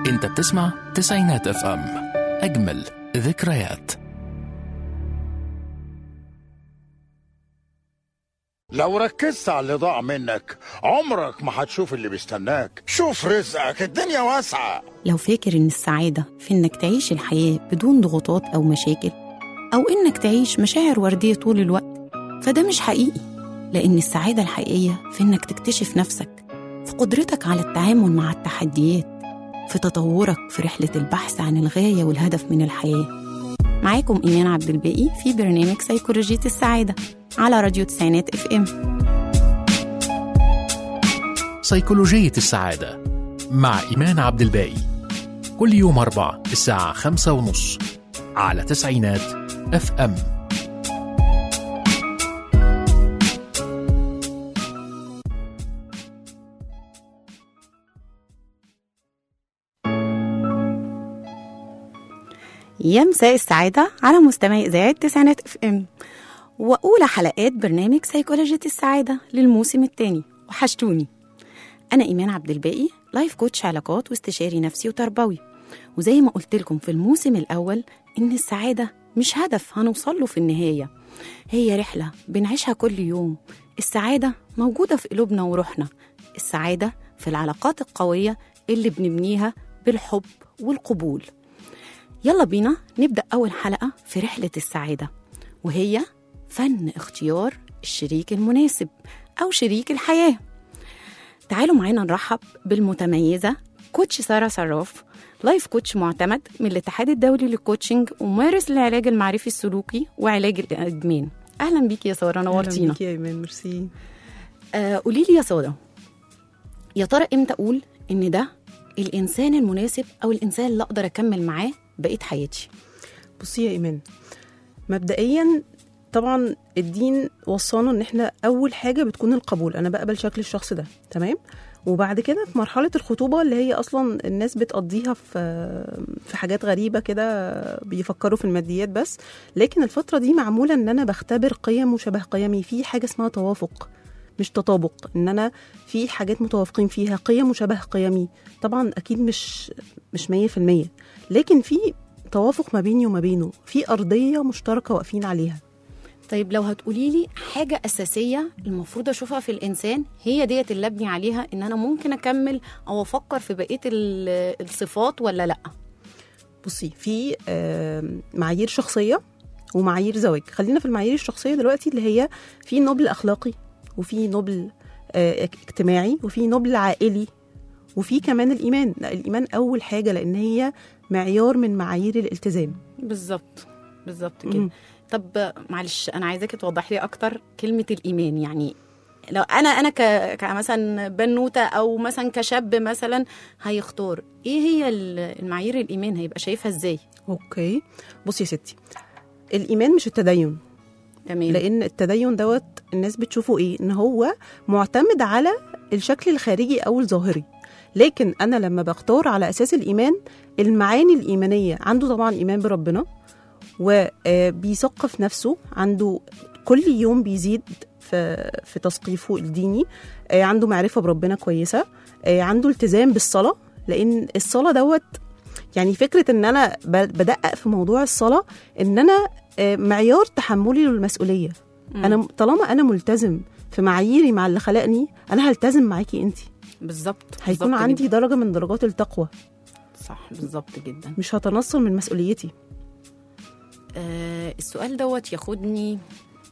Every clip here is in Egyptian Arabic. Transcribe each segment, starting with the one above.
انت بتسمع تسعينات اف ام اجمل ذكريات لو ركزت على اللي ضاع منك عمرك ما هتشوف اللي بيستناك شوف رزقك الدنيا واسعة لو فاكر إن السعادة في إنك تعيش الحياة بدون ضغوطات أو مشاكل أو إنك تعيش مشاعر وردية طول الوقت فده مش حقيقي لأن السعادة الحقيقية في إنك تكتشف نفسك في قدرتك على التعامل مع التحديات في تطورك في رحلة البحث عن الغاية والهدف من الحياة معاكم إيمان عبد الباقي في برنامج سيكولوجية السعادة على راديو تسعينات اف ام سيكولوجية السعادة مع إيمان عبد الباقي كل يوم أربع الساعة خمسة ونص على تسعينات اف ام يا مساء السعادة على مستمعي إذاعة تسعينات اف ام وأولى حلقات برنامج سيكولوجية السعادة للموسم الثاني وحشتوني أنا إيمان عبد الباقي لايف كوتش علاقات واستشاري نفسي وتربوي وزي ما قلت لكم في الموسم الأول إن السعادة مش هدف هنوصل له في النهاية هي رحلة بنعيشها كل يوم السعادة موجودة في قلوبنا وروحنا السعادة في العلاقات القوية اللي بنبنيها بالحب والقبول يلا بينا نبدأ أول حلقة في رحلة السعادة وهي فن اختيار الشريك المناسب أو شريك الحياة تعالوا معانا نرحب بالمتميزة كوتش سارة صراف لايف كوتش معتمد من الاتحاد الدولي للكوتشنج وممارس للعلاج المعرفي السلوكي وعلاج الإدمان أهلا بيكي يا سارة نورتينا أهلا بيكي يا ايمان ميرسي آه قولي لي يا سارة يا ترى امتى اقول ان ده الانسان المناسب او الانسان اللي اقدر اكمل معاه بقيه حياتي بصي يا ايمان مبدئيا طبعا الدين وصانا ان احنا اول حاجه بتكون القبول انا بقبل شكل الشخص ده تمام وبعد كده في مرحله الخطوبه اللي هي اصلا الناس بتقضيها في في حاجات غريبه كده بيفكروا في الماديات بس لكن الفتره دي معموله ان انا بختبر قيم وشبه قيمي في حاجه اسمها توافق مش تطابق ان انا في حاجات متوافقين فيها قيم وشبه قيمي طبعا اكيد مش مش 100% لكن في توافق ما بيني وما بينه في ارضيه مشتركه واقفين عليها طيب لو هتقولي لي حاجه اساسيه المفروض اشوفها في الانسان هي ديت اللي ابني عليها ان انا ممكن اكمل او افكر في بقيه ال- الصفات ولا لا بصي في آم، معايير شخصيه ومعايير زواج خلينا في المعايير الشخصيه دلوقتي اللي هي في نبل اخلاقي وفي نبل آه، اك- اجتماعي وفي نبل عائلي وفي كمان الايمان لا الايمان اول حاجه لان هي معيار من معايير الالتزام بالظبط بالظبط كده مم. طب معلش انا عايزاكي توضح لي اكتر كلمه الايمان يعني لو انا انا ك... كمثلا بنوته او مثلا كشاب مثلا هيختار ايه هي ال- المعايير الايمان هيبقى شايفها ازاي اوكي بصي يا ستي الايمان مش التدين تمام لان التدين دوت الناس بتشوفه ايه ان هو معتمد على الشكل الخارجي او الظاهري لكن انا لما بختار على اساس الايمان المعاني الايمانيه عنده طبعا ايمان بربنا وبيثقف نفسه عنده كل يوم بيزيد في في تثقيفه الديني آه، عنده معرفه بربنا كويسه آه، عنده التزام بالصلاه لان الصلاه دوت يعني فكره ان انا ب- بدقق في موضوع الصلاه ان انا آه، معيار تحملي للمسؤوليه مم. انا طالما انا ملتزم في معاييري مع اللي خلقني انا هلتزم معاكي انت بالظبط هيكون بالظبط عندي جداً. درجه من درجات التقوى صح بالظبط جدا مش هتنصل من مسؤوليتي آه السؤال دوت ياخدني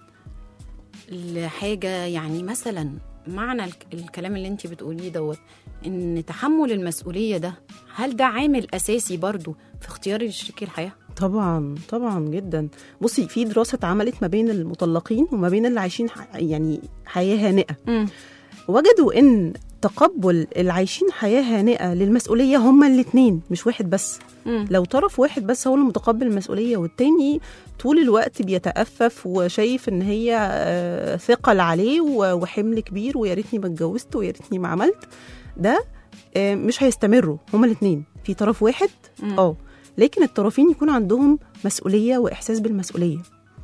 لحاجة يعني مثلا معنى الك- الكلام اللي انت بتقوليه دوت ان تحمل المسؤولية ده هل ده عامل اساسي برضو في اختيار شريك الحياة؟ طبعا طبعا جدا بصي في دراسه اتعملت ما بين المطلقين وما بين اللي عايشين ح- يعني حياه هانئه مم. وجدوا ان تقبل العايشين حياه هانئه للمسؤوليه هما الاثنين مش واحد بس مم. لو طرف واحد بس هو اللي متقبل المسؤوليه والتاني طول الوقت بيتأفف وشايف ان هي آه، ثقل عليه و- وحمل كبير ويا ريتني ما اتجوزت ويا ريتني ما عملت ده آه، مش هيستمروا هما الاثنين في طرف واحد مم. اه لكن الطرفين يكون عندهم مسؤوليه واحساس بالمسؤوليه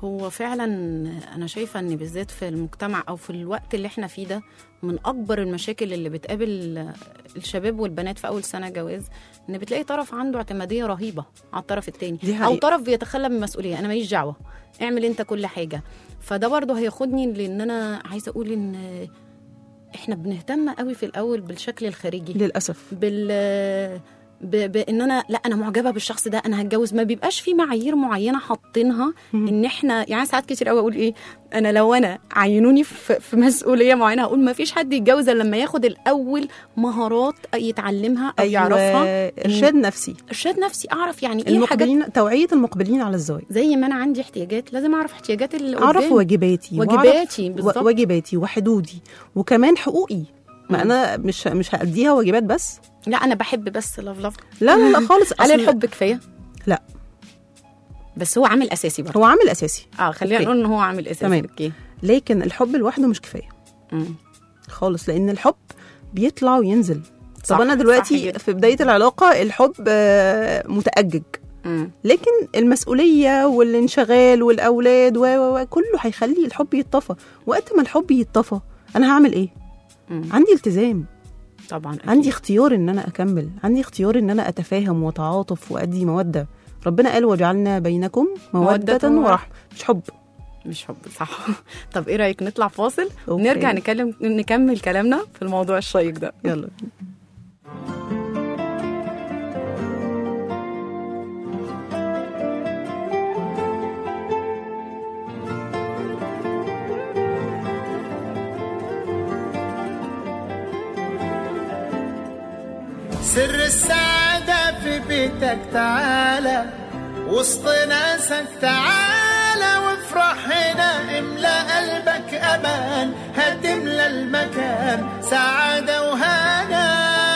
هو فعلا انا شايفه ان بالذات في المجتمع او في الوقت اللي احنا فيه ده من اكبر المشاكل اللي بتقابل الشباب والبنات في اول سنه جواز ان بتلاقي طرف عنده اعتماديه رهيبه على الطرف التاني دي او حقيقة. طرف بيتخلى من المسؤوليه انا ماليش دعوه اعمل انت كل حاجه فده برضه هياخدني لان انا عايزه اقول ان احنا بنهتم قوي في الاول بالشكل الخارجي للاسف بال ب... بان انا لا انا معجبه بالشخص ده انا هتجوز ما بيبقاش في معايير معينه حاطينها ان احنا يعني ساعات كتير قوي اقول ايه انا لو انا عينوني في, في مسؤوليه معينه هقول ما فيش حد يتجوز الا لما ياخد الاول مهارات يتعلمها او يعرفها ارشاد نفسي ارشاد نفسي اعرف يعني ايه حاجات المقبلين توعيه المقبلين على الزواج زي ما انا عندي احتياجات لازم اعرف احتياجات اللي اعرف قدامي. واجباتي وأعرف واجباتي و- بالظبط واجباتي وحدودي وكمان حقوقي ما انا مش مش هاديها واجبات بس لا انا بحب بس لف لف لا لا لا خالص هل أصل الحب كفايه لا بس هو عامل اساسي برضه هو عامل اساسي اه خلينا أوكي. نقول ان هو عامل اساسي تمام. اوكي لكن الحب لوحده مش كفايه مم. خالص لان الحب بيطلع وينزل صح، طب انا صح دلوقتي جدا. في بدايه العلاقه الحب آه، متأجج مم. لكن المسؤوليه والانشغال والاولاد و و و كله هيخلي الحب يتطفى وقت ما الحب يتطفى انا هعمل ايه مم. عندي التزام طبعا أكيد. عندي اختيار ان انا اكمل عندي اختيار ان انا اتفاهم واتعاطف وادي موده ربنا قال وجعلنا بينكم موده, مودة ورحمه ورحمة. مش حب مش حب صح طب ايه رايك نطلع فاصل أوكي. ونرجع نكلم نكمل كلامنا في الموضوع الشيق ده يلا سر السعادة في بيتك تعالى وسط ناسك تعالى وافرح هنا املى قلبك امان هتملى المكان سعادة وهنا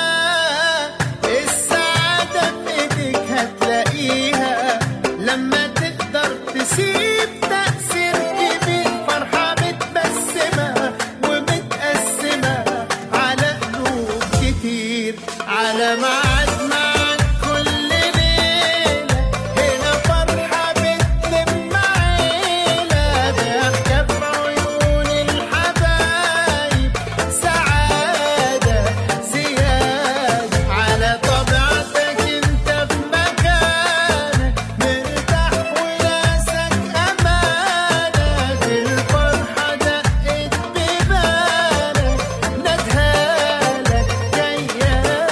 السعادة في ايديك هتلاقيها لما تقدر تسيب تأثير كبير فرحة متبسمة ومتقسمة على قلوب كتير على ميعاد معاك كل ليلة هنا فرحة بتلم عيلة ضحكة في عيون الحبايب سعادة زيادة على طبيعتك انت في مكانك مرتاح وناسك أمانك الفرحة دقت ببالك ندهالك جيالك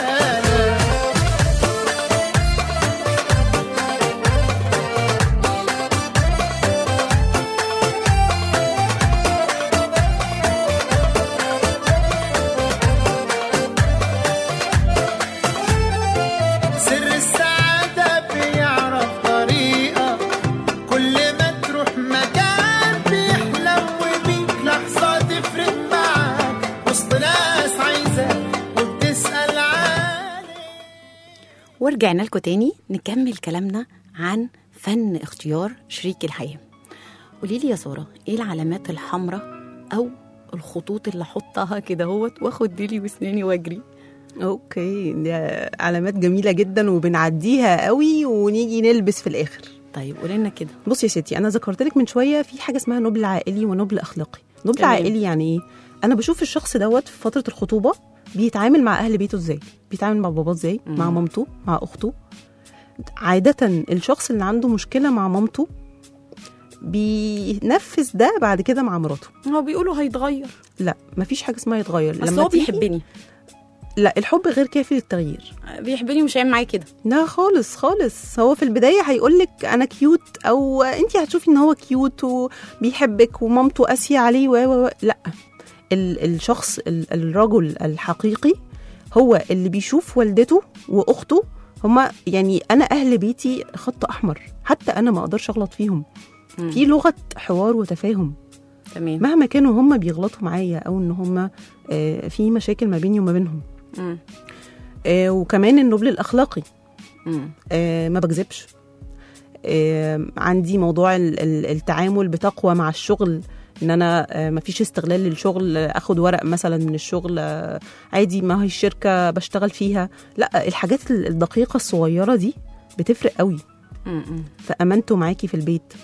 سر السعادة بيعرف طريقة كل ما تروح مكان بيحلم بيك لحظة تفرق معاك وسط ناس عايزة وبتسأل عليك ورجعنا لكم تاني نكمل كلامنا عن فن اختيار شريك الحياة قولي لي يا سارة ايه العلامات الحمراء او الخطوط اللي احطها كده هوت واخد ديلي واسناني واجري اوكي دي علامات جميله جدا وبنعديها قوي ونيجي نلبس في الاخر طيب قولي لنا كده بصي يا ستي انا ذكرت لك من شويه في حاجه اسمها نبل عائلي ونبل اخلاقي نبل تمام. عائلي يعني ايه انا بشوف الشخص دوت في فتره الخطوبه بيتعامل مع اهل بيته ازاي بيتعامل مع باباه ازاي مع مامته مع اخته عاده الشخص اللي عنده مشكله مع مامته بينفذ ده بعد كده مع مراته هو بيقولوا هيتغير لا مفيش حاجه اسمها يتغير بس هو تيجي- بيحبني لا الحب غير كافي للتغيير بيحبني مش هيعمل معايا كده لا خالص خالص هو في البداية هيقول لك أنا كيوت أو أنت هتشوفي إن هو كيوت وبيحبك ومامته قاسية عليه و و و لا ال الشخص ال الرجل الحقيقي هو اللي بيشوف والدته وأخته هما يعني أنا أهل بيتي خط أحمر حتى أنا ما أقدرش أغلط فيهم مم. في لغة حوار وتفاهم تمام مهما كانوا هما بيغلطوا معايا أو إن هما آه، في مشاكل ما بيني وما بينهم مم. آه، وكمان النبل الأخلاقي مم. آه، ما بكذبش آه، عندي موضوع ال- ال- التعامل بتقوى مع الشغل ان انا آه، ما فيش استغلال للشغل آه، اخد ورق مثلا من الشغل آه، عادي ما هي الشركه بشتغل فيها لا الحاجات ال- الدقيقه الصغيره دي بتفرق قوي مم. مم. في امانته معاكي في البيت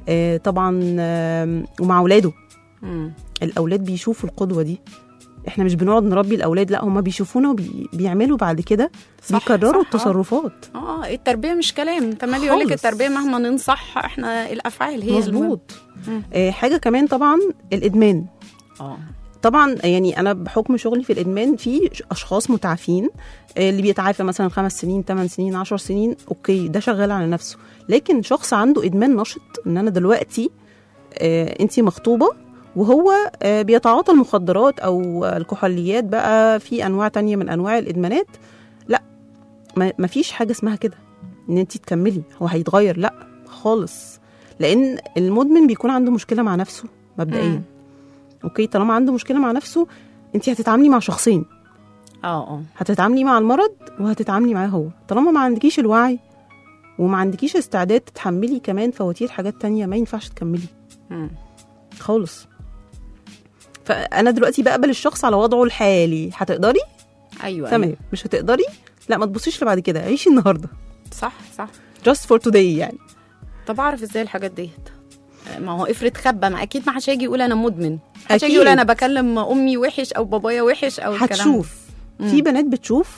آه طبعا آه ومع اولاده مم. الاولاد بيشوفوا القدوه دي احنا مش بنقعد نربي الاولاد لا هم بيشوفونا وبيعملوا بعد كده صح، بيكرروا صح، آه. التصرفات اه التربيه مش كلام تمام يقول لك خالص. التربيه مهما ننصح احنا الافعال هي المهم. مظبوط مم. آه حاجه كمان طبعا الادمان اه طبعا يعني انا بحكم شغلي في الادمان في اشخاص متعافين آه، اللي بيتعافى مثلا خمس سنين ثمان سنين عشر سنين اوكي ده شغال على نفسه لكن شخص عنده ادمان نشط ان انا دلوقتي انت مخطوبه وهو آه، بيتعاطى المخدرات او الكحوليات بقى في انواع تانية من انواع الادمانات لا ما ما فيش حاجه اسمها كده ان انت تكملي هو هيتغير لا خالص لان المدمن بيكون عنده مشكله مع نفسه مبدئيا مم. اوكي طالما عنده مشكله مع نفسه انت هتتعاملي مع شخصين اه اه هتتعاملي مع المرض وهتتعاملي معاه هو طالما ما عندكيش الوعي وما عندكيش استعداد تتحملي كمان فواتير حاجات تانية ما ينفعش تكملي مم. خالص فانا دلوقتي بقبل الشخص على وضعه الحالي هتقدري ايوه تمام أيوة. مش هتقدري لا ما تبصيش لبعد كده عيشي النهارده صح صح just for today يعني طب اعرف ازاي الحاجات ديت ما هو افرض خبى ما اكيد ما حدش هيجي يقول انا مدمن محدش هيجي أكيد. يقول انا بكلم امي وحش او بابايا وحش او الكلام ده. هتشوف في بنات بتشوف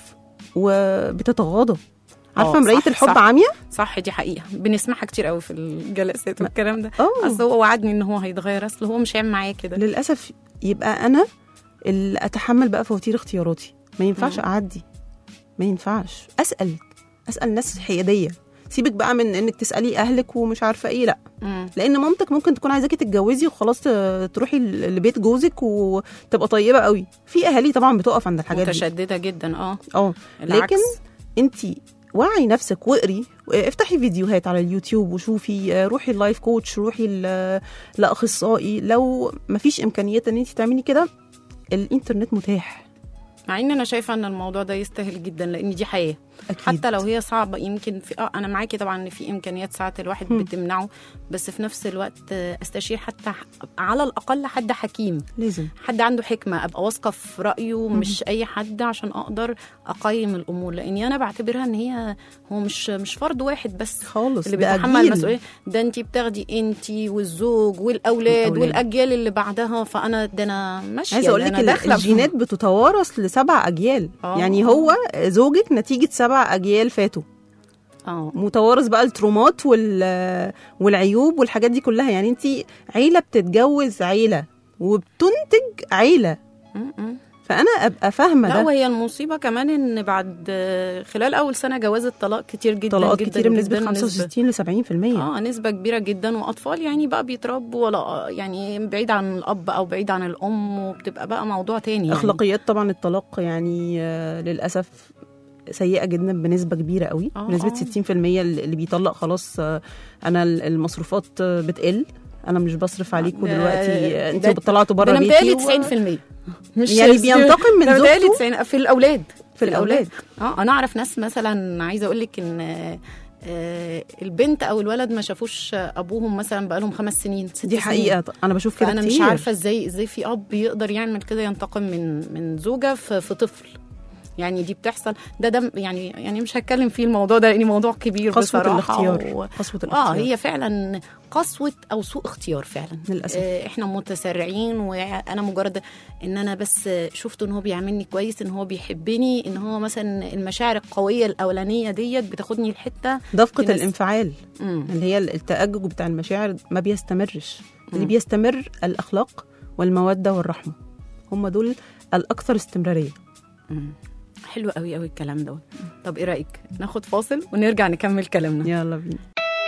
وبتتغاضى عارفه آه، مرايه صح، الحب صح. عاميه صح دي حقيقه بنسمعها كتير قوي في الجلسات والكلام ده اه اصل هو وعدني ان هو هيتغير اصل هو مش هيعمل معايا كده للاسف يبقى انا اللي اتحمل بقى فواتير اختياراتي ما ينفعش اعدي ما ينفعش اسال اسال ناس حياديه سيبك بقى من انك تسالي اهلك ومش عارفه ايه لا مم. لان مامتك ممكن تكون عايزاكي تتجوزي وخلاص ت- تروحي ل- لبيت جوزك وتبقى طيبه قوي في اهالي طبعا بتقف عند الحاجات دي متشدده جدا اه اه العكس. لكن انت وعي نفسك واقري افتحي فيديوهات على اليوتيوب وشوفي آه، روحي اللايف كوتش روحي ل- لاخصائي لو مفيش امكانيات ان انت تعملي كده الانترنت متاح مع ان انا شايفه ان الموضوع ده يستاهل جدا لان دي حياه اكيد حتى لو هي صعبه يمكن في اه انا معاكي طبعا ان في امكانيات ساعات الواحد هم. بتمنعه بس في نفس الوقت آه، استشير حتى ح- على الاقل حد حكيم لازم حد عنده حكمه ابقى واثقه في رايه مش اي حد عشان اقدر اقيم الامور لاني انا بعتبرها ان هي هو مش مش فرد واحد بس خالص اللي ده بيتحمل جيل. المسؤوليه ده انت بتاخدي انت والزوج والاولاد والأولاد. والاجيال اللي بعدها فانا ده انا ماشيه عايزه اقول ده لك أنا ال- داخلة في- الجينات بتتوارث لسبع اجيال آه. يعني هو زوجك نتيجه سبع اجيال فاتوا اه متوارث بقى الترومات وال والعيوب والحاجات دي كلها يعني انت عيله بتتجوز عيله وبتنتج عيله م- م. فانا ابقى فاهمه لا ده وهي المصيبه كمان ان بعد آه، خلال اول سنه جواز الطلاق كتير جدا طلاقات جدا كتير بنسبه جداً، 65 ل 70% اه نسبة كبيرة جدا وأطفال يعني بقى بيتربوا ولا يعني بعيد عن الأب أو بعيد عن الأم وبتبقى بقى موضوع تاني يعني. اخلاقيات طبعا الطلاق يعني آه، للاسف سيئه جدا بنسبه كبيره قوي آه، بنسبه آه. 60% اللي بيطلق خلاص آه، انا المصروفات آه، بتقل انا مش بصرف عليكم ده- دلوقتي آه، ده- انتوا طلعتوا ده بره أنا بيتي متهيألي و- 90% مش يعني بينتقم من ده متهيألي زوجته 90 في الأولاد في الأولاد. اه أنا أعرف ناس مثلا عايزة أقول لك إن آه، آه، البنت أو الولد ما شافوش أبوهم مثلا بقالهم خمس سنين ست دي سنين. حقيقه انا بشوف كده فانا كتير مش عارفه ازاي ازاي في اب يقدر يعمل كده ينتقم من من زوجه في, في طفل يعني دي بتحصل ده ده يعني يعني مش هتكلم فيه الموضوع ده لان موضوع كبير قسوه بصراحه الاختيار و... قسوه اه الاختيار هي فعلا قسوه او سوء اختيار فعلا للأسف. آه احنا متسرعين وانا مجرد ان انا بس شفت ان هو بيعاملني كويس ان هو بيحبني ان هو مثلا المشاعر القويه الاولانيه ديت بتاخدني لحته دفقه في ناس- الانفعال مم. اللي هي التأجج بتاع المشاعر ما بيستمرش اللي بيستمر الأخلاق والمودة والرحمة هم دول الأكثر استمرارية حلو قوي قوي الكلام دوت طب ايه رايك ناخد فاصل ونرجع نكمل كلامنا يلا بينا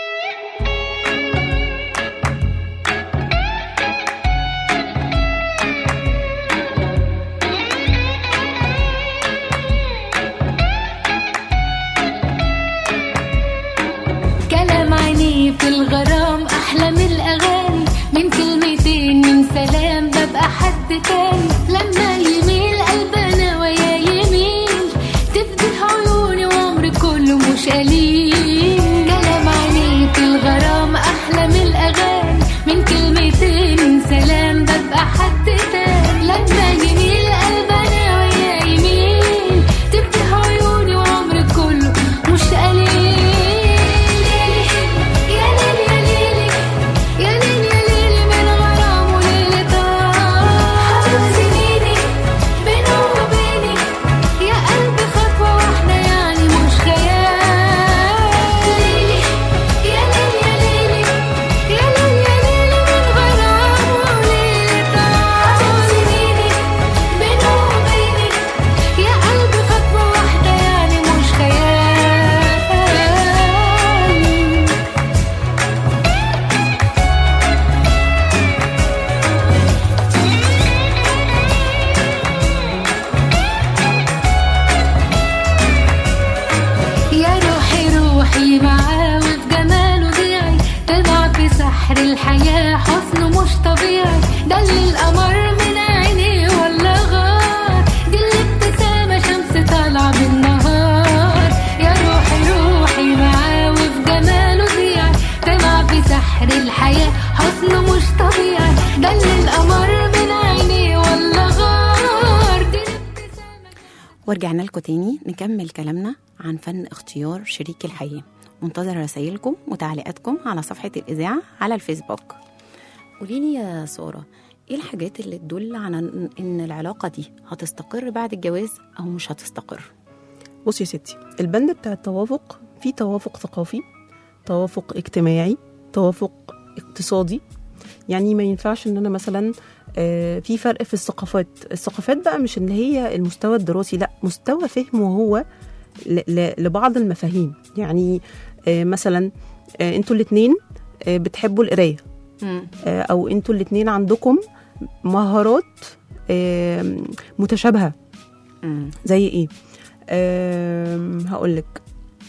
كلام عينيه في الغرام احلى من الاغاني من كلمتين من سلام ببقى حد تاني لما يميل قلبنا ويا يميل تفتح عيوني وعمري كله مش قليل كلام عينيه في الغرام احلى من الاغاني من كلمتين من سلام ببقى حد تاني لما يميل قلبنا ويا يميل تفتح عيوني وعمري كله مش قليل يا ليل يا ليل ورجعنا لكم تاني نكمل كلامنا عن فن اختيار شريك الحياة منتظر رسائلكم وتعليقاتكم على صفحة الإذاعة على الفيسبوك قولي لي يا سارة ايه الحاجات اللي تدل على إن- ان العلاقة دي هتستقر بعد الجواز او مش هتستقر بصي يا ستي البند بتاع التوافق في توافق ثقافي توافق اجتماعي توافق اقتصادي يعني ما ينفعش ان انا مثلا آه، في فرق في الثقافات الثقافات بقى مش ان هي المستوى الدراسي لا مستوى فهمه هو ل- ل- لبعض المفاهيم يعني آه، مثلا آه، انتوا الاثنين بتحبوا القرايه مم. آه، او انتوا الاثنين عندكم مهارات آه، متشابهه مم. زي ايه هقول لك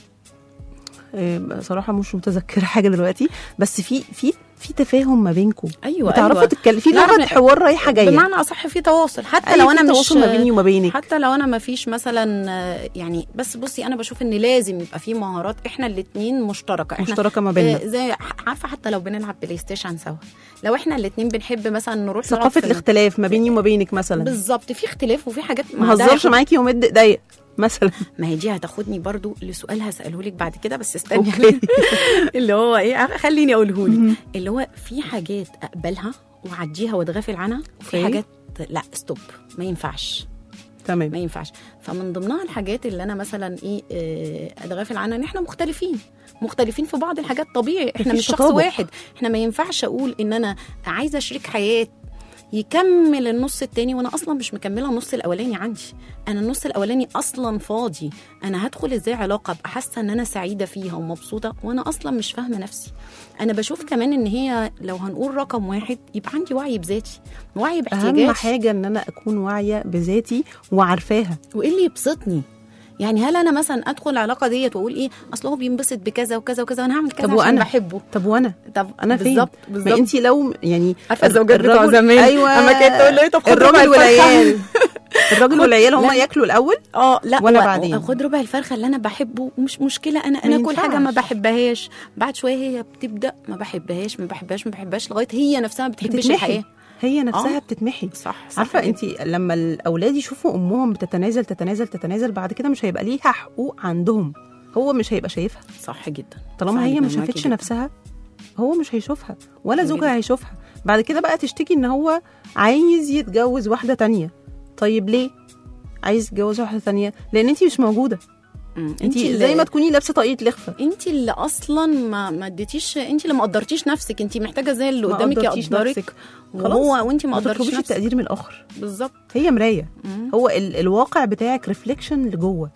صراحة مش متذكرة حاجة دلوقتي بس في في في تفاهم ما بينكم ايوه بتعرفوا أيوة. تتكلموا في نعرف لغة ن- حوار رايحة جاية بمعنى اصح في تواصل حتى أيوة، لو في انا مش تواصل ما بيني وما بينك. حتى لو انا ما فيش مثلا آه، يعني بس بصي انا بشوف ان لازم يبقى في مهارات احنا الاثنين مشتركه احنا مشتركة ما بيننا. آه، زي عارفه حتى لو بنلعب بلاي ستيشن سوا لو احنا الاثنين بنحب مثلا نروح نقعد ثقافة في- الاختلاف ما بيني وما بينك مثلا بالظبط في اختلاف وفي حاجات ما ده هزرش ياخد- معاكي ومد ايديا مثلا ما هي دي هتاخدني برضو لسؤال هساله لك بعد كده بس استني أوكي. اللي هو ايه خليني اقوله لك اللي هو في حاجات اقبلها واعديها واتغافل عنها وفي أوكي. حاجات لا ستوب ما ينفعش ما تمام ينفعش فمن ضمنها الحاجات اللي انا مثلا ايه آه، اتغافل عنها ان احنا مختلفين مختلفين في بعض الحاجات طبيعي احنا مفيش مش شخص تطابق. واحد احنا ما ينفعش اقول ان انا عايزه شريك حياه يكمل النص التاني وانا اصلا مش مكمله النص الاولاني عندي انا النص الاولاني اصلا فاضي انا هدخل ازاي علاقه ابقى حاسه ان انا سعيده فيها ومبسوطه وانا اصلا مش فاهمه نفسي انا بشوف كمان ان هي لو هنقول رقم واحد يبقى عندي وعي بذاتي وعي باحتياجاتي اهم حاجة ان انا اكون واعية بذاتي وعارفاها وايه اللي يبسطني يعني هل انا مثلا ادخل العلاقه ديت واقول ايه اصل هو بينبسط بكذا وكذا وكذا وانا هعمل كذا طب عشان وأنا؟ بحبه طب وانا طب انا فين بالظبط ما بالظبط انت لو يعني عارفة الزوجات بتوع الرجل- زمان ايوه أما كانت تقول له إيه، طب خد ربع الراجل الفرخة. والعيال الراجل خد- والعيال هم لا. ياكلوا الاول اه لا وأنا و- بعدين. خد ربع الفرخه اللي انا بحبه ومش مشكله انا ما انا كل حاجه ما ينفعش. بحبهاش بعد شويه هي بتبدا ما بحبهاش ما بحبهاش ما بحبهاش لغايه هي نفسها ما بتحبش بتتمحي الحياه هي نفسها آه. بتتمحي صح صح عارفه جدا. انت لما الاولاد يشوفوا امهم بتتنازل تتنازل تتنازل بعد كده مش هيبقى ليها حقوق عندهم هو مش هيبقى شايفها صح جدا طالما صح هي جداً، ما معاكي شافتش جداً. نفسها هو مش هيشوفها ولا جداً. زوجها هيشوفها بعد كده بقى تشتكي ان هو عايز يتجوز واحده تانية طيب ليه عايز يتجوز واحده تانية لان انت مش موجوده مم. انت اللي- زي ما تكوني لابسه طاقيه لخفه انت اللي اصلا ما ما اديتيش انت اللي ما قدرتيش نفسك انت محتاجه زي اللي ما قدامك قدرتيش يقدرك نفسك. وهو وانت ما ما قدرتيش تطلبيش نفسك التقدير من الاخر بالظبط هي مرايه مم. هو ال- الواقع بتاعك ريفليكشن لجوه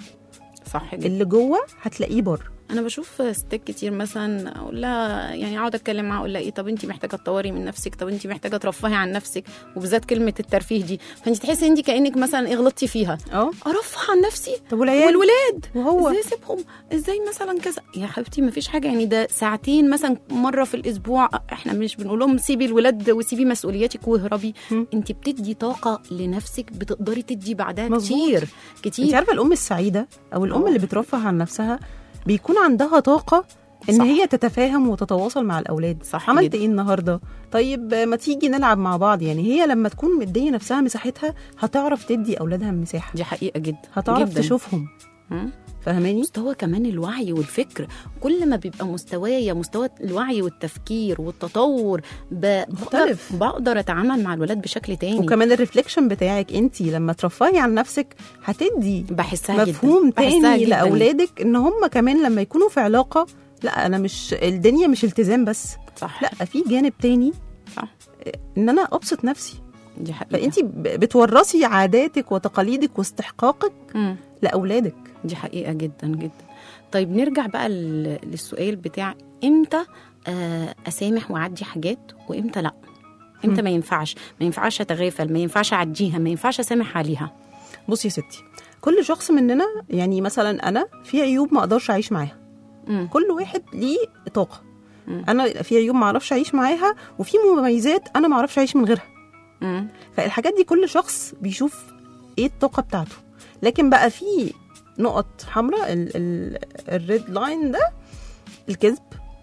صح جدا اللي جوه هتلاقيه بره انا بشوف ستات كتير مثلا اقول لها يعني اقعد اتكلم معاها اقول لها ايه طب انت محتاجه تطوري من نفسك طب انت محتاجه ترفهي عن نفسك وبالذات كلمه الترفيه دي فانت تحسي انت كانك مثلا ايه غلطتي فيها اه ارفه عن نفسي طب والعيال والولاد وهو ازاي اسيبهم ازاي مثلا كذا يا حبيبتي ما فيش حاجه يعني ده ساعتين مثلا مره في الاسبوع احنا مش بنقول لهم سيبي الولاد وسيبي مسؤولياتك واهربي مم. انت بتدي طاقه لنفسك بتقدري تدي بعدها مظبوط. كتير انت كتير عارفه الام السعيده او الام آه. اللي بترفه عن نفسها بيكون عندها طاقه ان صح. هي تتفاهم وتتواصل مع الاولاد صح عملت جدا. ايه النهارده طيب ما تيجي نلعب مع بعض يعني هي لما تكون مديه نفسها مساحتها هتعرف تدي اولادها مساحه دي حقيقه جدا هتعرف جدا. تشوفهم مم. فاهماني مستوى كمان الوعي والفكر كل ما بيبقى مستوايا مستوى الوعي والتفكير والتطور ب- مختلف. بقدر, بقدر اتعامل مع الولاد بشكل تاني وكمان الريفليكشن بتاعك انت لما ترفهي عن نفسك هتدي بحسها مفهوم جدا. بحسها تاني جداً. لاولادك ان هم كمان لما يكونوا في علاقه لا انا مش الدنيا مش التزام بس صح لا في جانب تاني صح ان انا ابسط نفسي دي حقيقه فانت ب- بتورثي عاداتك وتقاليدك واستحقاقك مم. لاولادك دي حقيقه جدا جدا طيب نرجع بقى لل- للسؤال بتاع امتى آه، اسامح واعدي حاجات وامتى لا امتى ما ينفعش ما ينفعش اتغافل ما ينفعش اعديها ما ينفعش اسامح عليها بصي يا ستي كل شخص مننا يعني مثلا انا في عيوب ما اقدرش اعيش معاها مم. كل واحد ليه طاقه مم. انا في عيوب ما اعرفش اعيش معاها وفي مميزات انا ما اعرفش اعيش من غيرها مم. فالحاجات دي كل شخص بيشوف ايه الطاقه بتاعته لكن بقى في نقط حمراء الريد لاين ده الكذب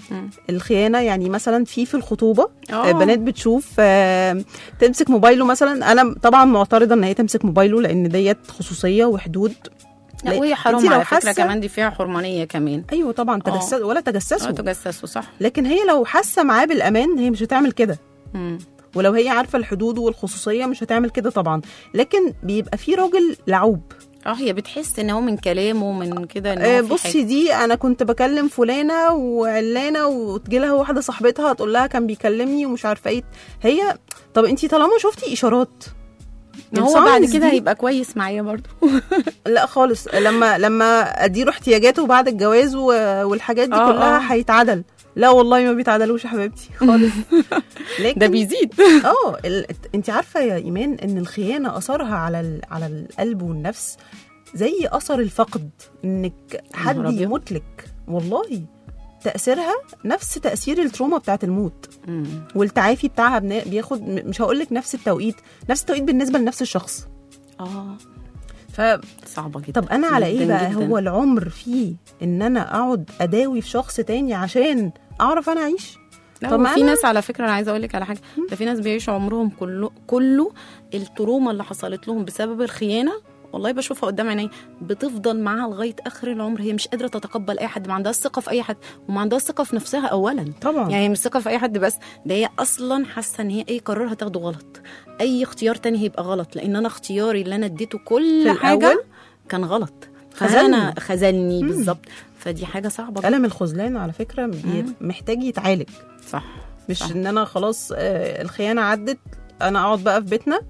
مم. الخيانه يعني مثلا في في الخطوبه آه. آه. بنات بتشوف آه، تمسك موبايله مثلا انا طبعا معترضه ان هي تمسك موبايله لان ديت خصوصيه وحدود لا لا، وهي حرام انتي لو على فكره حاسة- كمان دي فيها حرمانيه كمان ايوه طبعا تجسس ولا اه تجسسوا تجسسوا صح لكن هي لو حاسه معاه بالامان هي مش هتعمل كده مم. ولو هي عارفه الحدود والخصوصيه مش هتعمل كده طبعا لكن بيبقى في راجل لعوب اه هي بتحس ان هو من كلامه من كده ان آه، هو في بصي حاجة. دي انا كنت بكلم فلانه وعلانه وتجي لها واحده صاحبتها تقول لها كان بيكلمني ومش عارفه ايه هي طب انت طالما شفتي اشارات ما هو بعد الsigns كده دي- هيبقى كويس معايا برضو لا خالص لما لما اديله احتياجاته بعد الجواز و- والحاجات دي آه، آه. كلها هيتعدل لا والله ما بيتعدلوش يا حبيبتي خالص لكن ده بيزيد اه ال... انت عارفه يا ايمان ان الخيانه اثرها على ال... على القلب والنفس زي اثر الفقد انك حد نهار أبيض. يموت لك والله تاثيرها نفس تاثير التروما بتاعت الموت مم. والتعافي بتاعها بنا... بياخد م- مش هقول لك نفس التوقيت نفس التوقيت بالنسبه لنفس الشخص اه ف صعبه جدا طب انا على ايه جداً بقى جداً. هو العمر فيه ان انا اقعد اداوي في شخص تاني عشان اعرف انا اعيش لا طب طب ما في أنا- ناس على فكره انا عايزه اقول لك على حاجه ده في ناس بيعيشوا عمرهم كله كله التروما اللي حصلت لهم بسبب الخيانه والله بشوفها قدام عيني بتفضل معاها لغايه اخر العمر هي مش قادره تتقبل اي حد ما عندهاش ثقه في اي حد وما عندهاش ثقه في نفسها اولا طبعا يعني هي مش ثقه في اي حد بس ده هي اصلا حاسه ان هي اي قرار هتاخده غلط اي اختيار تاني هيبقى غلط لان انا اختياري اللي انا اديته كل في حاجه الأول كان غلط خذلني. فانا خذلني مم. بالظبط فدي حاجه صعبه جدا ألم الخذلان على فكرة بي- مم. محتاج يتعالج صح مش صح. ان انا خلاص آه، الخيانة عدت انا اقعد بقى في بيتنا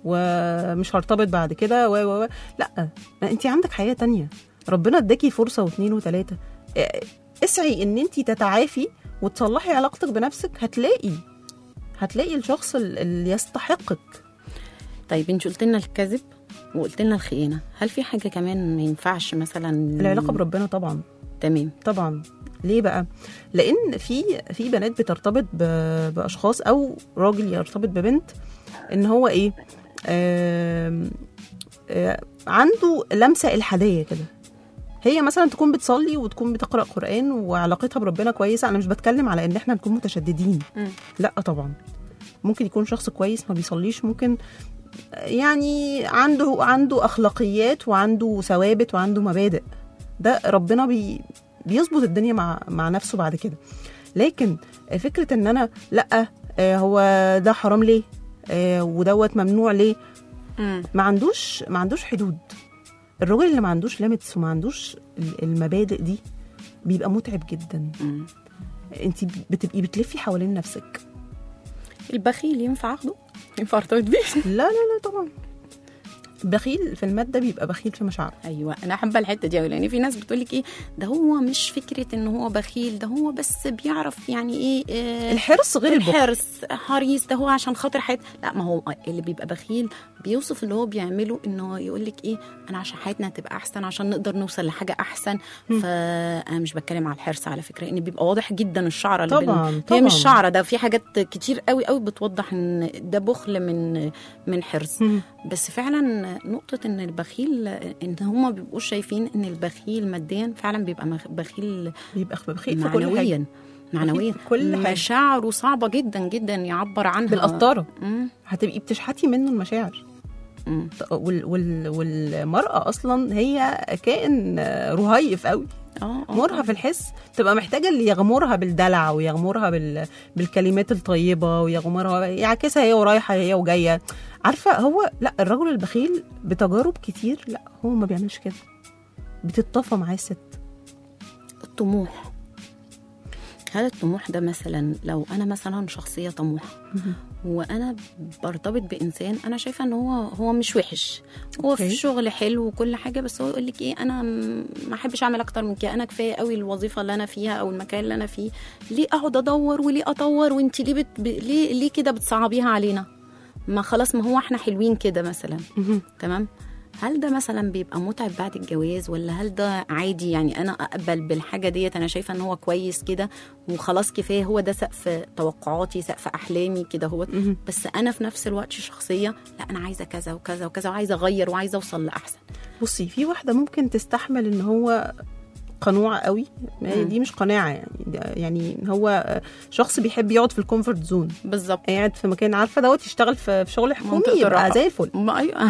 ومش هرتبط بعد كده و و و لا انت عندك حياة تانية ربنا اداكي فرصة واثنين وثلاثة آه، اسعي ان انت تتعافي وتصلحي علاقتك بنفسك هتلاقي هتلاقي الشخص ال- اللي يستحقك طيب انت قلت لنا الكذب وقلت لنا الخيانه هل في حاجه كمان ما ينفعش مثلا العلاقة بربنا طبعا تمام طبعا ليه بقى لان في في بنات بترتبط ب- باشخاص او راجل يرتبط ببنت ان هو ايه آم، آه عنده لمسه الحاديه كده هي مثلا تكون بتصلي وتكون بتقرا قران وعلاقتها بربنا كويسه انا مش بتكلم على ان احنا نكون متشددين مم. لا طبعا ممكن يكون شخص كويس ما بيصليش ممكن يعني عنده عنده اخلاقيات وعنده ثوابت وعنده مبادئ ده ربنا بي بيظبط الدنيا مع مع نفسه بعد كده لكن فكره ان انا لا آه، هو ده حرام ليه آه، ودوت ممنوع ليه مم. ما عندوش ما عندوش حدود الراجل اللي ما عندوش ليميتس وما عندوش ال- المبادئ دي بيبقى متعب جدا مم. انت بتبقي بتلفي حوالين نفسك البخيل ينفع اخده ينفع ارتبط بيه لا لا لا طبعا بخيل في المادة بيبقى بخيل في مشاعره ايوه انا حابه الحته دي قوي لان في ناس بتقول لك ايه ده هو مش فكره ان هو بخيل ده هو بس بيعرف يعني ايه آه الحرص غير البخل الحرص حريص ده هو عشان خاطر حياته لا ما هو اللي بيبقى بخيل بيوصف اللي هو بيعمله ان هو يقول لك ايه انا عشان حياتنا تبقى احسن عشان نقدر نوصل لحاجه احسن فانا مش بتكلم على الحرص على فكره ان بيبقى واضح جدا الشعره اللي بين- طبعا هي طبعا مش شعره ده في حاجات كتير قوي قوي بتوضح ان ده بخل من من حرص مم. بس فعلا نقطة إن البخيل إن هما بيبقوا شايفين إن البخيل ماديا فعلا بيبقى مخ- بخيل بيبقى بخيل في كل حاجة معنويا معنويا في كل حاجة. مشاعره صعبة جدا جدا يعبر عنها بالقطارة مم. هتبقي بتشحتي منه المشاعر مم. وال وال والمرأة أصلا هي كائن رهيف قوي اه آه. مرهف الحس تبقى محتاجة اللي يغمرها بالدلع ويغمرها بال... بالكلمات الطيبة ويغمرها يعكسها هي ورايحة هي وجاية عارفة هو لا الرجل البخيل بتجارب كتير لا هو ما بيعملش كده بتتطفى معاه الست الطموح هل الطموح ده مثلا لو انا مثلا شخصيه طموحه وانا برتبط بانسان انا شايفه ان هو هو مش وحش هو في أوكي. شغل حلو وكل حاجه بس هو يقول لك ايه انا م- ما احبش اعمل اكتر من كده انا كفايه قوي الوظيفه اللي انا فيها او المكان اللي انا فيه ليه اقعد ادور وليه اطور وانت ليه بت... ب... ليه ليه كده بتصعبيها علينا ما خلاص ما هو احنا حلوين كده مثلا تمام هل ده مثلا بيبقى متعب بعد الجواز ولا هل ده عادي يعني انا اقبل بالحاجه ديت انا شايفه ان هو كويس كده وخلاص كفايه هو ده سقف توقعاتي سقف احلامي كده هو بس انا في نفس الوقت شخصيه لا انا عايزه كذا وكذا وكذا وعايزه اغير وعايزه اوصل لاحسن بصي في واحدة ممكن تستحمل ان هو قنوع قوي ما هي مم. دي مش قناعه يعني ده- يعني هو شخص بيحب يقعد في الكومفورت زون بالظبط قاعد في مكان عارفه دوت يشتغل في في شغل حكومي منطقة يبقى الراحة. زي الفل ما ايوه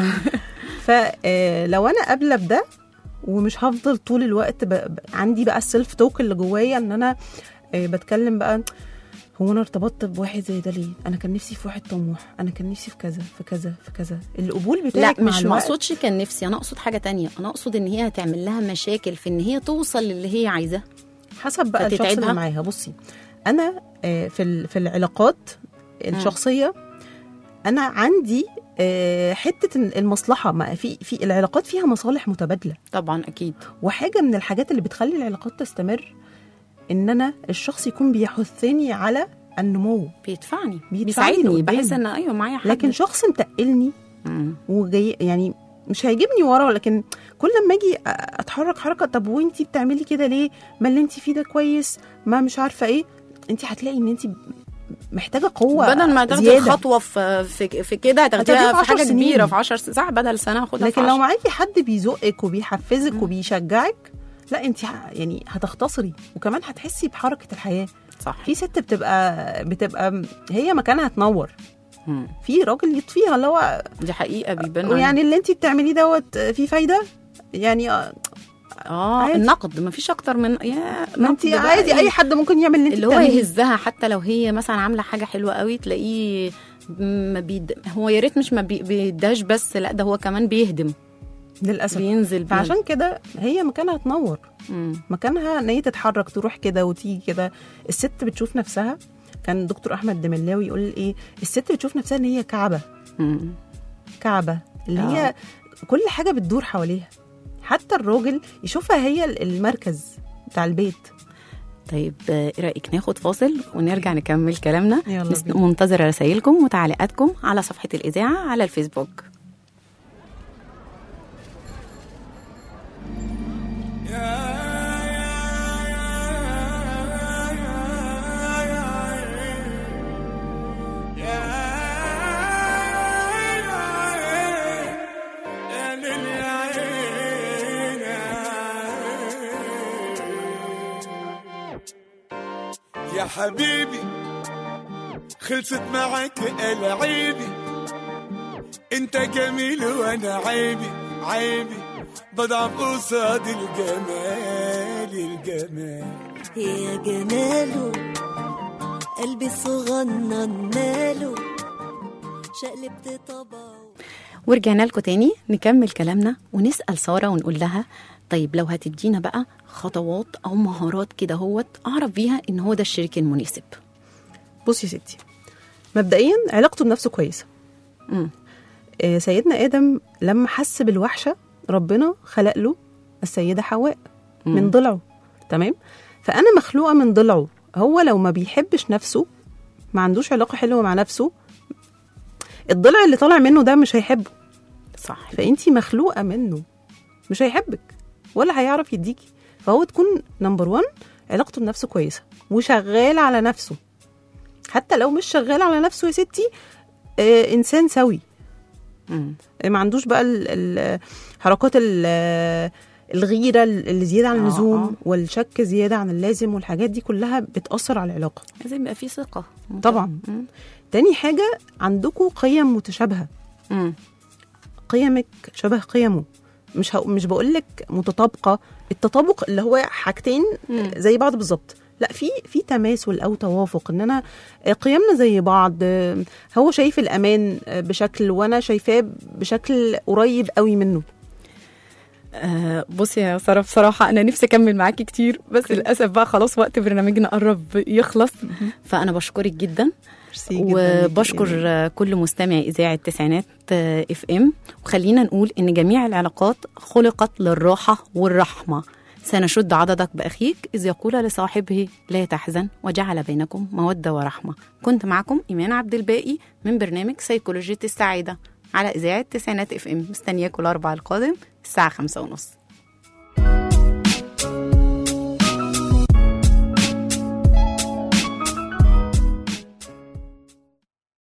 فلو انا قابله بده ومش هفضل طول الوقت ب... ب... عندي بقى السيلف توك اللي جوايا ان انا آه، بتكلم بقى هو انا ارتبطت بواحد زي ده ليه؟ انا كان نفسي في واحد طموح، انا كان نفسي في كذا في كذا في كذا، القبول لا بتاعك مع مش ما الوقت اقصدش كان نفسي انا اقصد حاجه تانية انا اقصد ان هي هتعمل لها مشاكل في ان هي توصل للي هي عايزاه حسب بقى الشخص فتتعبها؟ اللي معاها بصي انا آه، في ال- في العلاقات الشخصيه انا عندي آه، حته إن المصلحه ما في في العلاقات فيها مصالح متبادله طبعا اكيد وحاجه من الحاجات اللي بتخلي العلاقات تستمر ان انا الشخص يكون بيحثني على النمو بيدفعني بيدفعني بيساعدني لقدام. بحس ان ايوه معايا حد لكن شخص متقلني مم. وجاي يعني مش هيجيبني ورا لكن كل ما اجي اتحرك حركه طب وانتي بتعملي كده ليه ما اللي انتي فيه ده كويس ما مش عارفه ايه انتي هتلاقي ان انتي محتاجه قوه بدل ما تاخدي زيادة. الخطوه في في, في كده هتاخديها هتاخديها في في حاجه عشر سنين. كبيره في 10 ساعات بدل سنه هاخدها لكن في لو عشر. معاكي حد بيزقك وبيحفزك وبيشجعك لا انت يعني هتختصري وكمان هتحسي بحركه الحياه صح في ست بتبقى بتبقى هي مكانها تنور مم. في راجل يطفيها اللي هو دي حقيقه بيبان يعني اللي انت بتعمليه دوت فيه فايده يعني آه، اه عادي. النقد مفيش اكتر من يا ما انت نقد بقى عادي إيه؟ اي حد ممكن يعمل اللي انت اللي هو بتعمليه. يهزها حتى لو هي مثلا عامله حاجه حلوه قوي تلاقيه ما بيد... هو يا ريت مش ما بي... بيداش بس لا ده هو كمان بيهدم للاسف بينزل بيه. فعشان كده هي مكانها تنور مم. مكانها ان هي تتحرك تروح كده وتيجي كده الست بتشوف نفسها كان دكتور احمد دملاوي يقول ايه الست بتشوف نفسها ان هي كعبه مم. كعبه اللي آه. هي كل حاجه بتدور حواليها حتى الراجل يشوفها هي المركز بتاع البيت طيب آه، ايه رايك ناخد فاصل ونرجع نكمل كلامنا يلا نس- بينا. منتظره رسائلكم وتعليقاتكم على صفحه الاذاعه على الفيسبوك يا حبيبي خلصت معك العيبي انت جميل وانا عيبي عيبي بضعف قصاد الجمال الجمال يا جماله قلبي صغنن ماله شقلبت طبعه ورجعنا لكم تاني نكمل كلامنا ونسال ساره ونقول لها طيب لو هتدينا بقى خطوات او مهارات كده هوت اعرف بيها ان هو ده الشريك المناسب بصي يا ستي مبدئيا علاقته بنفسه كويسه مم. آه، سيدنا ادم لما حس بالوحشه ربنا خلق له السيده حواء من ضلعه تمام فانا مخلوقه من ضلعه هو لو ما بيحبش نفسه ما عندوش علاقه حلوه مع نفسه الضلع اللي طالع منه ده مش هيحبه صح فانتي مخلوقه منه مش هيحبك ولا هيعرف يديكي فهو تكون نمبر 1 علاقته بنفسه كويسه وشغال على نفسه حتى لو مش شغال على نفسه يا ستي آه انسان سوي مم. ما عندوش بقى ال- ال- حركات ال- الغيره اللي زياده عن آه، اللزوم آه. والشك زياده عن اللازم والحاجات دي كلها بتاثر على العلاقه لازم يبقى في ثقه طبعا مم. تاني حاجه عندكم قيم متشابهه مم. قيمك شبه قيمه مش ه... مش بقول لك متطابقه التطابق اللي هو حاجتين مم. زي بعض بالظبط لا في في تماثل او توافق ان انا قيمنا زي بعض هو شايف الامان بشكل وانا شايفاه بشكل قريب قوي منه آه بصي يا ساره بصراحه انا نفسي اكمل معاكي كتير بس للاسف بقى خلاص وقت برنامجنا قرب يخلص فانا بشكرك جدا ميرسي جداً ليكي. وبشكر آه، كل مستمع اذاعه تسعينات اف ام وخلينا نقول ان جميع العلاقات خلقت للراحه والرحمه سنشد عضدك باخيك اذ يقول لصاحبه لا تحزن وجعل بينكم موده ورحمه كنت معكم ايمان عبد الباقي من برنامج سيكولوجيه السعاده على اذاعه تسعينات اف ام مستنياكم الاربعاء القادم الساعه خمسة ونص